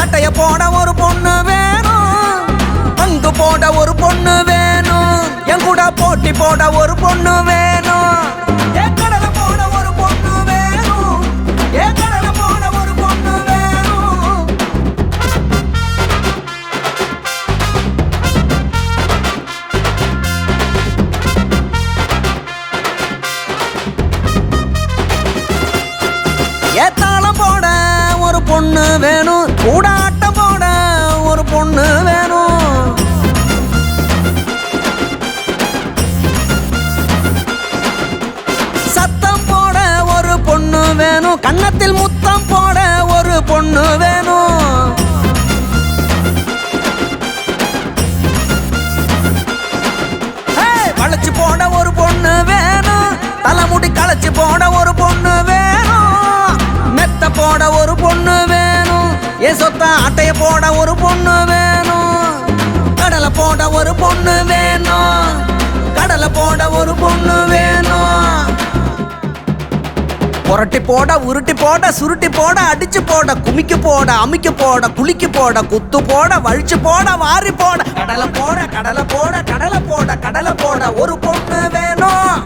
அட்டைய போட ஒரு பொண்ணு வேணும் பங்கு போட ஒரு பொண்ணு வேணும் என் கூட போட்டி போட ஒரு பொண்ணு வேணும் என் கடலை போட ஒரு பொண்ணு வேணும் என் கடலை போட ஒரு பொண்ணு வேணும் ஏத்தாளம் போட ஒரு பொண்ணு வேணும் கூட ஆட்டம் போட ஒரு பொண்ணு வேணும் சத்தம் போட ஒரு பொண்ணு வேணும் கன்னத்தில் முத்தம் போட ஒரு பொண்ணு வேணும் ஏய், வளைச்சு போட ஒரு பொண்ணு வேணும் தலைமுடி களைச்சு போட ஒரு பொண்ணு வேணும் மெத்த போட ஒரு பொண்ணு வேணும் என் சொத்த அட்டைய போட ஒரு பொண்ணு வேணும் கடலை போட ஒரு பொண்ணு வேணும் கடலை போட ஒரு பொண்ணு வேணும் புரட்டி போட உருட்டி போட சுருட்டி போட அடிச்சு போட குமிக்கு போட அமிக்கு போட குளிக்கு போட குத்து போட வழிச்சு போட வாரி போட கடலை போட கடலை போட கடலை போட கடலை போட ஒரு பொண்ணு வேணும்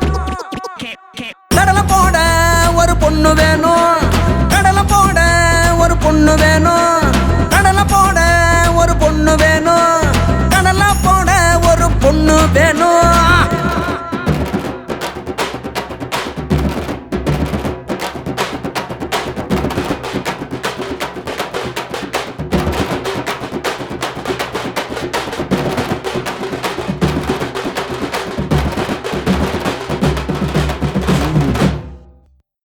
கடலை போட ஒரு பொண்ணு வேணும் கடலை போட ஒரு பொண்ணு வேணும்